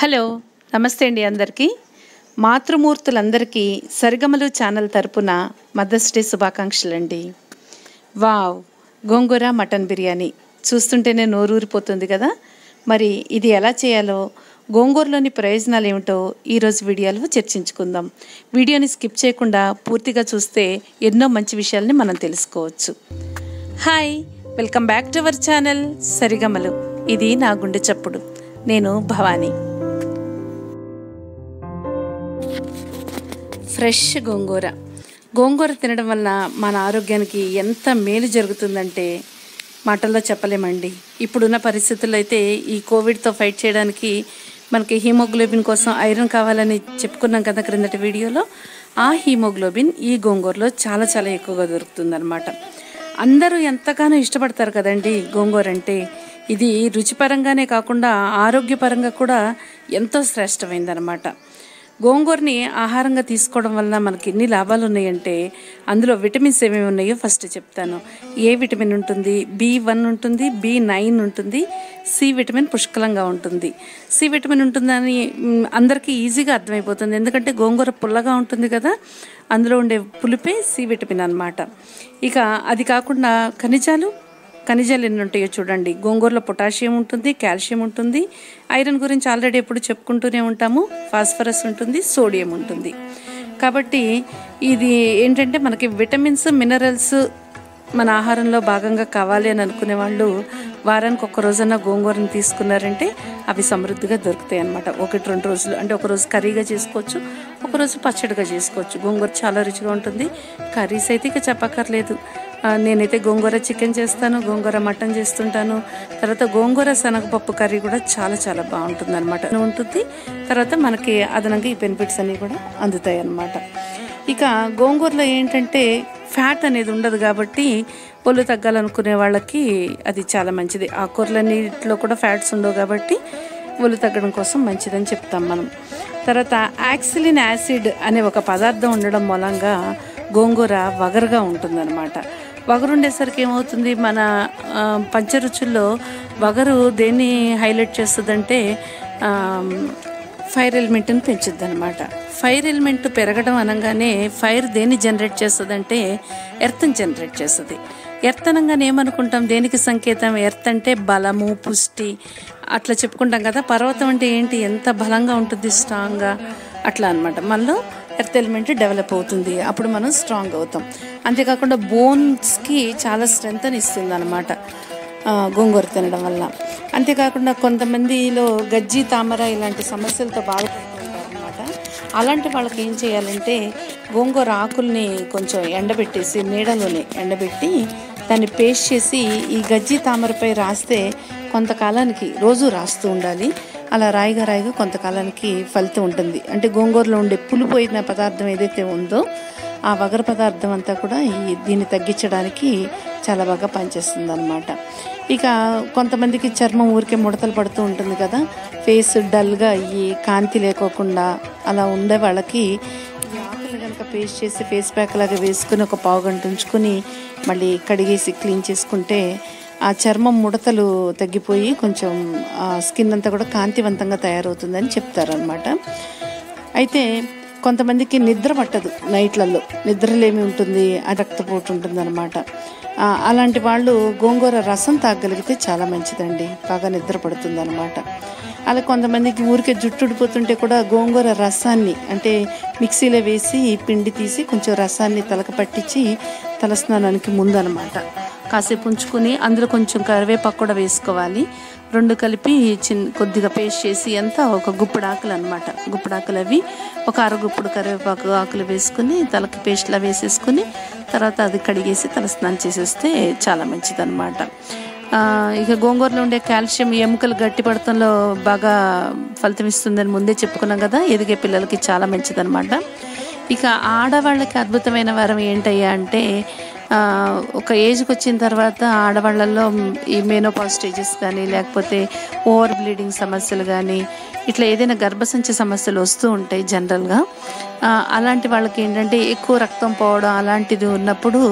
Hello నమస్తే అండి అందరికీ మాతృమూర్తులందరికీ సరిగమలు ఛానల్ తరపున మదర్స్ డే శుభాకాంక్షలు అండి వావ్ గోంగూర మటన్ బిర్యానీ చూస్తుంటేనే నోరూరిపోతుంది కదా మరి ఇది ఎలా చేయాలో గోంగూరలోని ప్రయోజనాలు ఏమిటో ఈరోజు వీడియోలో చర్చించుకుందాం వీడియోని స్కిప్ చేయకుండా పూర్తిగా చూస్తే ఎన్నో మంచి విషయాల్ని మనం తెలుసుకోవచ్చు hi welcome back to our channel Sarigamalu ఇది నా గుండె చప్పుడు నేను భవానీ ఫ్రెష్ గోంగూర గోంగూర తినడం వల్ల మన ఆరోగ్యానికి ఎంత మేలు జరుగుతుందంటే మాటల్లో చెప్పలేమండి ఇప్పుడున్న పరిస్థితుల్లో అయితే ఈ కోవిడ్తో ఫైట్ చేయడానికి మనకి హీమోగ్లోబిన్ కోసం ఐరన్ కావాలని చెప్పుకున్నాం కదా క్రిందటి వీడియోలో ఆ హీమోగ్లోబిన్ ఈ గోంగూరలో చాలా చాలా ఎక్కువగా దొరుకుతుందన్నమాట అందరూ ఎంతగానో ఇష్టపడతారు కదండి గోంగూర అంటే ఇది రుచిపరంగానే కాకుండా ఆరోగ్యపరంగా కూడా ఎంతో శ్రేష్టమైందనమాట గోంగూరని ఆహారంగా తీసుకోవడం వలన మనకి ఎన్ని లాభాలు ఉన్నాయంటే అందులో విటమిన్స్ ఏమేమి ఉన్నాయో ఫస్ట్ చెప్తాను ఏ విటమిన్ ఉంటుంది బి వన్ ఉంటుంది బి నైన్ ఉంటుంది సి విటమిన్ పుష్కలంగా ఉంటుంది సి విటమిన్ ఉంటుందని మ్, అందరికీ ఈజీగా అర్థమైపోతుంది ఎందుకంటే గోంగూర పుల్లగా ఉంటుంది కదా అందులో ఉండే పులిపే సి విటమిన్ అన్నమాట ఇక అది కాకుండా ఖనిజాలు ఖనిజాలు ఎన్ని ఉంటాయో చూడండి గోంగూరలో పొటాషియం ఉంటుంది కాల్షియం ఉంటుంది ఐరన్ గురించి ఆల్రెడీ ఎప్పుడు చెప్పుకుంటూనే ఉంటాము ఫాస్ఫరస్ ఉంటుంది సోడియం ఉంటుంది కాబట్టి ఇది ఏంటంటే మనకి విటమిన్స్ మినరల్స్ మన ఆహారంలో భాగంగా కావాలి అని అనుకునే వాళ్ళు వారానికి ఒక్క రోజన్నా గోంగూరను తీసుకున్నారంటే అవి సమృద్ధిగా దొరుకుతాయి అన్నమాట ఒకటి రెండు రోజులు అంటే ఒక రోజు కర్రీగా చేసుకోవచ్చు ఒక రోజు పచ్చడిగా చేసుకోవచ్చు గోంగూర చాలా రుచిగా ఉంటుంది కర్రీస్ అయితే ఇక చెప్పక్కర్లేదు ఆ, నేనైతే గోంగూర చికెన్ చేస్తాను గోంగూర మటన్ చేస్తుంటాను తర్వాత గోంగూర శనగపప్పు కర్రీ కూడా చాలా చాలా బాగుంటుంది అనమాట ఉంటుంది తర్వాత మనకి అదనంగా ఈ బెనిఫిట్స్ అన్నీ కూడా అందుతాయి అన్నమాట ఇక గోంగూరలో ఏంటంటే ఫ్యాట్ అనేది ఉండదు కాబట్టి ఒళ్ళు తగ్గాలనుకునే వాళ్ళకి అది చాలా మంచిది ఆకుకూరలన్నిటిలో కూడా ఫ్యాట్స్ ఉండవు కాబట్టి ఒళ్ళు తగ్గడం కోసం మంచిదని చెప్తాం మనం తర్వాత యాక్సిలిన్ యాసిడ్ అనే ఒక పదార్థం ఉండడం మూలంగా గోంగూర వగరుగా ఉంటుందన్నమాట వగరు ఉండేసరికి ఏమవుతుంది మన ఆ, పంచరుచుల్లో వగరు దేన్ని హైలైట్ చేస్తుందంటే ఆ, ఫైర్ ఎలిమెంట్ని పెంచుద్ది అనమాట ఫైర్ ఎలిమెంట్ పెరగడం అనగానే ఫైర్ దేన్ని జనరేట్ చేస్తుందంటే ఎర్త్ని జనరేట్ చేస్తుంది ఎర్త్ అనగానే ఏమనుకుంటాం దేనికి సంకేతం ఎర్త్ అంటే బలము పుష్టి అట్లా చెప్పుకుంటాం కదా పర్వతం అంటే ఏంటి ఎంత బలంగా ఉంటుంది స్ట్రాంగ్గా అట్లా అనమాట మనలో ఎర్త్ ఎలిమెంట్ డెవలప్ అవుతుంది అప్పుడు మనం స్ట్రాంగ్ అవుతాం అంతేకాకుండా బోన్స్కి చాలా స్ట్రెంగ్త్ ఇస్తుంది అనమాట గోంగూర తినడం వల్ల అంతేకాకుండా కొంతమందిలో గజ్జి తామర ఇలాంటి సమస్యలతో బాధపడుతుంటారు అనమాట అలాంటి వాళ్ళకి ఏం చేయాలంటే గోంగూర ఆకుల్ని కొంచెం ఎండబెట్టేసి నీడలోనే ఎండబెట్టి దాన్ని పేస్ట్ చేసి ఈ గజ్జి తామరపై రాస్తే కొంతకాలానికి రోజు రాస్తూ ఉండాలి అలా రాయిగా రాయిగా కొంతకాలానికి ఫలితం ఉంటుంది అంటే గోంగూరలో ఉండే పులిపోయిన పదార్థం ఏదైతే ఉందో ఆ వగర పదార్థం అంతా కూడా ఈ దీన్ని తగ్గించడానికి చాలా బాగా పనిచేస్తుంది అనమాట ఇక కొంతమందికి చర్మం ఊరికే ముడతలు పడుతూ ఉంటుంది కదా ఫేస్ డల్గా అయ్యి కాంతి లేకోకుండా అలా ఉండే వాళ్ళకి ఈ ఆకులు కనుక పేస్ట్ చేసి ఫేస్ ప్యాక్ లాగా వేసుకుని ఒక పావు గంట ఉంచుకొని మళ్ళీ కడిగేసి క్లీన్ చేసుకుంటే ఆ చర్మం ముడతలు తగ్గిపోయి కొంచెం ఆ స్కిన్ అంతా కూడా కాంతివంతంగా తయారవుతుందని చెప్తారనమాట అయితే కొంతమందికి నిద్ర పట్టదు నైట్లలో నిద్రలేమి ఉంటుంది ఆ రక్తపోటు ఉంటుంది అనమాట అలాంటి వాళ్ళు గోంగూర రసం తాగలిగితే చాలా మంచిదండి బాగా నిద్ర పడుతుంది అనమాట అలా కొంతమందికి ఊరికే జుట్టు ఊడిపోతుంటే కూడా గోంగూర రసాన్ని అంటే మిక్సీలో వేసి పిండి తీసి కొంచెం రసాన్ని తలక పట్టించి తలస్నానానికి ముందు అనమాట కాసేపు ఉంచుకొని అందులో కొంచెం కరివేపాకు కూడా వేసుకోవాలి రెండు కలిపి చిన్న కొద్దిగా పేస్ట్ చేసి ఎంత ఒక గుప్పుడు ఆకులు అనమాట గుప్పుడు ఆకులు అవి ఒక అరగుప్పుడు కరివేపాకు ఆకులు వేసుకుని తలకి పేస్ట్లా వేసేసుకుని తర్వాత అది కడిగేసి తల స్నానం చేసేస్తే చాలా మంచిదన్నమాట ఆ, ఇక గోంగూరలో ఉండే కాల్షియం ఎముకలు గట్టి పడటంలో బాగా ఫలితం ఇస్తుందని ముందే చెప్పుకున్నాం కదా ఎదిగే పిల్లలకి చాలా మంచిదన్నమాట ఇక ఆడవాళ్ళకి అద్భుతమైన వరం ఏంటయ్యా అంటే ఆ, ఒక ఏజ్కి వచ్చిన తర్వాత ఆడవాళ్ళల్లో ఈ మేనోపాజ్ స్టేజెస్ కానీ లేకపోతే ఓవర్ బ్లీడింగ్ సమస్యలు కానీ ఇట్లా ఏదైనా గర్భసంచి సమస్యలు వస్తూ ఉంటాయి జనరల్గా ఆ, అలాంటి వాళ్ళకి ఏంటంటే ఎక్కువ రక్తం పోవడం అలాంటిది ఉన్నప్పుడు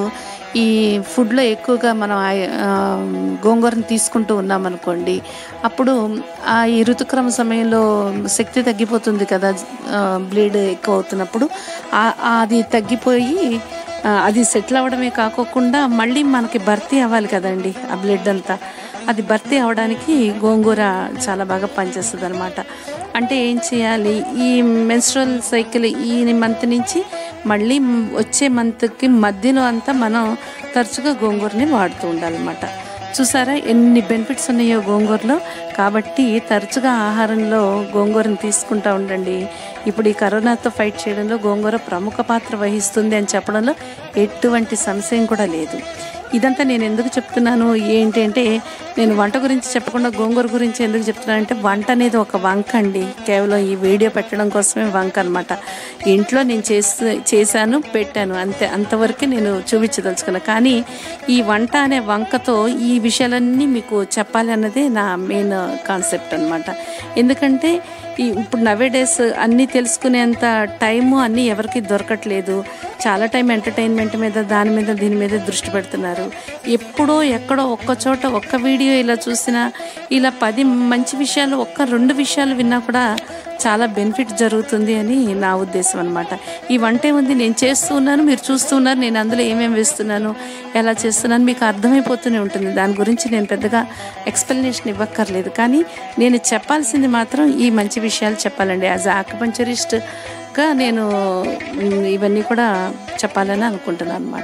ఈ ఫుడ్లో ఎక్కువగా మనం ఆయ- ఆ, గోంగూరను తీసుకుంటూ ఉన్నామనుకోండి అప్పుడు ఆ ఈ ఋతుక్రమ సమయంలో శక్తి తగ్గిపోతుంది కదా బ్లీడ్ ఎక్కువ అవుతున్నప్పుడు ఆ- అది తగ్గిపోయి ఆ, అది సెటిల్ అవ్వడమే కాకోకుండా మళ్ళీ మనకి భర్తీ అవ్వాలి కదండి ఆ బ్లడ్ అంతా అది భర్తీ అవడానికి గోంగూర చాలా బాగా పనిచేస్తుంది అనమాట అంటే ఏం చేయాలి ఈ మెన్స్ట్రల్ సైకిల్ ఈ మంత్ నుంచి మళ్ళీ వచ్చే మంత్కి మధ్యలో అంతా మనం తరచుగా గోంగూరని వాడుతూ ఉండాలన్నమాట చూసారా ఎన్ని బెనిఫిట్స్ ఉన్నాయో గోంగూరలో కాబట్టి తరచుగా ఆహారంలో గోంగూరను తీసుకుంటూ ఉండండి ఇప్పుడు ఈ కరోనాతో ఫైట్ చేయడంలో గోంగూర ప్రముఖ పాత్ర వహిస్తుంది అని చెప్పడంలో ఎటువంటి సంశయం కూడా లేదు ఇదంతా నేను ఎందుకు చెప్తున్నాను ఏంటి అంటే నేను వంట గురించి చెప్పకుండా గోంగూర గురించి ఎందుకు చెప్తున్నానంటే వంట అనేది ఒక వంక అండి కేవలం ఈ వీడియో పెట్టడం కోసమే వంక అనమాట ఇంట్లో నేను చేసి చేశాను పెట్టాను అంతే అంతవరకే నేను చూపించదలుచుకున్నాను కానీ ఈ వంట అనే వంకతో ఈ విషయాలన్నీ మీకు చెప్పాలి అన్నదే నా మెయిన్ కాన్సెప్ట్ అనమాట ఎందుకంటే ఈ ఇప్పుడు నవే డేస్ అన్నీ తెలుసుకునేంత టైము అన్నీ ఎవరికి దొరకట్లేదు చాలా టైం ఎంటర్టైన్మెంట్ మీద దాని మీద దీని మీద దృష్టి పెడుతున్నారు ఎప్పుడో ఎక్కడో ఒక్క చోట ఒక్క వీడియో ఇలా చూసినా ఇలా పది మంచి విషయాలు ఒక్క రెండు విషయాలు విన్నా కూడా చాలా బెనిఫిట్ జరుగుతుంది అని నా ఉద్దేశం అనమాట ఈ వంటే ఉంది నేను చేస్తూ ఉన్నాను మీరు చూస్తూ ఉన్నారు నేను అందులో ఏమేమి వేస్తున్నాను ఎలా చేస్తున్నాను మీకు అర్థమైపోతూనే ఉంటుంది దాని గురించి నేను పెద్దగా ఎక్స్ప్లెనేషన్ ఇవ్వక్కర్లేదు కానీ నేను చెప్పాల్సింది మాత్రం ఈ మంచి విషయాలు చెప్పాలండి యాజ్ ఆక్యుపంచరిస్ట్గా నేను మ్, ఇవన్నీ కూడా చెప్పాలని అనుకుంటున్నాను అనమాట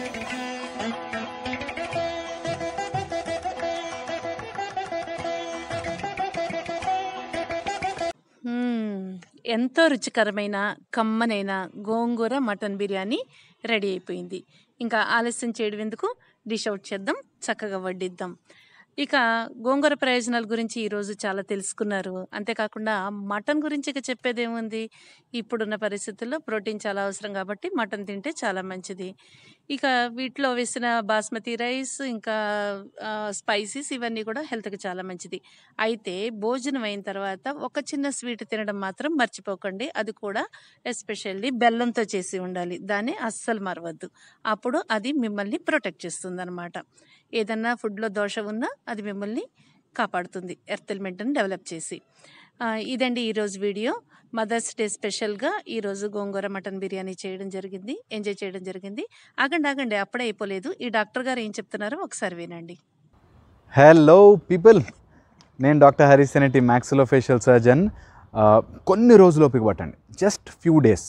మ్మ్. ఎంతో రుచికరమైన కమ్మనైన గోంగూర మటన్ బిర్యానీ రెడీ అయిపోయింది ఇంకా ఆలస్యం చేయడం ఎందుకు డిష్ అవుట్ చేద్దాం చక్కగా వడ్డిద్దాం ఇక గోంగూర ప్రయోజనాల గురించి ఈరోజు చాలా తెలుసుకున్నారు అంతేకాకుండా మటన్ గురించి ఇక చెప్పేది ఏముంది ఇప్పుడున్న పరిస్థితుల్లో ప్రోటీన్ చాలా అవసరం కాబట్టి మటన్ తింటే చాలా మంచిది ఇక వీటిలో వేసిన బాస్మతి రైస్ ఇంకా స్పైసీస్ ఇవన్నీ కూడా హెల్త్కి చాలా మంచిది అయితే భోజనం అయిన తర్వాత ఒక చిన్న స్వీట్ తినడం మాత్రం మర్చిపోకండి అది కూడా ఎస్పెషల్లీ బెల్లంతో చేసి ఉండాలి దాన్ని అస్సలు మరవద్దు అప్పుడు అది మిమ్మల్ని ప్రొటెక్ట్ చేస్తుంది అనమాట ఏదన్నా ఫుడ్లో దోష ఉన్నా అది మిమ్మల్ని కాపాడుతుంది ఎర్త్ ఎలిమెంట్ని డెవలప్ చేసి ఆ, ఇదండి ఈరోజు వీడియో మదర్స్ డే స్పెషల్గా ఈరోజు గోంగూర మటన్ బిర్యానీ చేయడం జరిగింది ఎంజాయ్ చేయడం జరిగింది ఆగండి ఆగండి అప్పుడే అయిపోలేదు ఈ డాక్టర్ గారు ఏం చెప్తున్నారో ఒకసారి వినండి హలో పీపుల్ నేను doctor Harish Seneti maxillofacial surgeon కొన్ని రోజులు ఓపిక పట్టండి just few days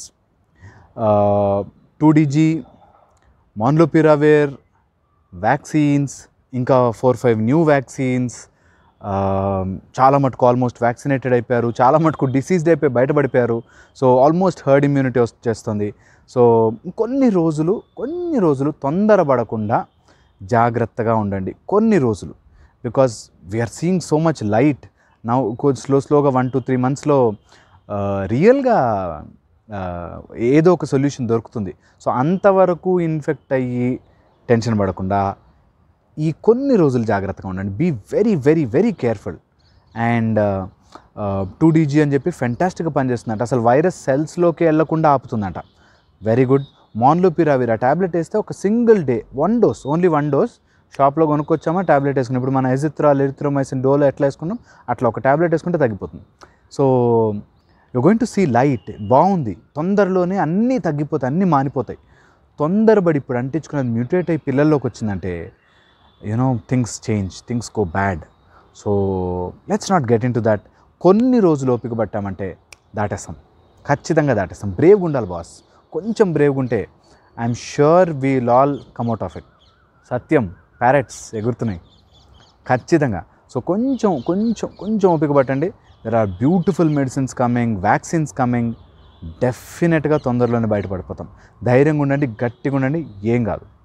two DG molnupiravir vaccines ఇంకా ఫోర్ ఫైవ్ న్యూ వ్యాక్సిన్స్ చాలా మటుకు ఆల్మోస్ట్ వ్యాక్సినేటెడ్ అయిపోయారు చాలా మటుకు డిసీజ్డ్ అయిపోయి బయటపడిపోయారు సో ఆల్మోస్ట్ హర్డ్ ఇమ్యూనిటీ వచ్చేస్తుంది సో కొన్ని రోజులు కొన్ని రోజులు తొందరపడకుండా జాగ్రత్తగా ఉండండి కొన్ని రోజులు because we are seeing so much light నా కొంచెం స్లో స్లోగా వన్ టు త్రీ మంత్స్లో రియల్గా ఏదో ఒక సొల్యూషన్ దొరుకుతుంది సో అంతవరకు ఇన్ఫెక్ట్ అయ్యి టెన్షన్ పడకుండా ఈ కొన్ని రోజులు జాగ్రత్తగా ఉండండి be very very very careful and two DG అని చెప్పి ఫెంటాస్టిక్గా పనిచేస్తుందంట అసలు వైరస్ సెల్స్లోకి వెళ్లకుండా ఆపుతుందంట వెరీ గుడ్ మాన్లోపిరావిర్ ఆ ట్యాబ్లెట్ వేస్తే ఒక single day one dose only one dose షాప్లో కొనుక్కొచ్చామా ట్యాబ్లెట్ వేసుకున్నాం ఇప్పుడు మన ఎజిత్రాల్ ఎరిత్రోమైసిన్ డోలో ఎట్లా వేసుకున్నాం అట్లా ఒక ట్యాబ్లెట్ వేసుకుంటే తగ్గిపోతుంది so you going to see light బాగుంది తొందరలోనే అన్నీ తగ్గిపోతాయి అన్నీ మానిపోతాయి తొందరపడి ఇప్పుడు అంటించుకున్నది మ్యూటేట్ అయ్యి పిల్లల్లోకి వచ్చిందంటే you know things change things go bad so let's not get in to that కొన్ని రోజులు ఓపిక పట్టామంటే దాటేస్తాం ఖచ్చితంగా దాటేస్తాం బ్రేవ్గా ఉండాలి బాస్ కొంచెం బ్రేవ్గా ఉంటే I'm sure we'll all come out of it సత్యం ప్యారెట్స్ ఎగురుతున్నాయి ఖచ్చితంగా సో కొంచెం కొంచెం కొంచెం ఓపిక పట్టండి there are beautiful medicines coming vaccines coming డెఫినెట్గా తొందరలోనే బయటపడిపోతాం ధైర్యంగా ఉండండి గట్టిగా ఉండండి ఏం కాదు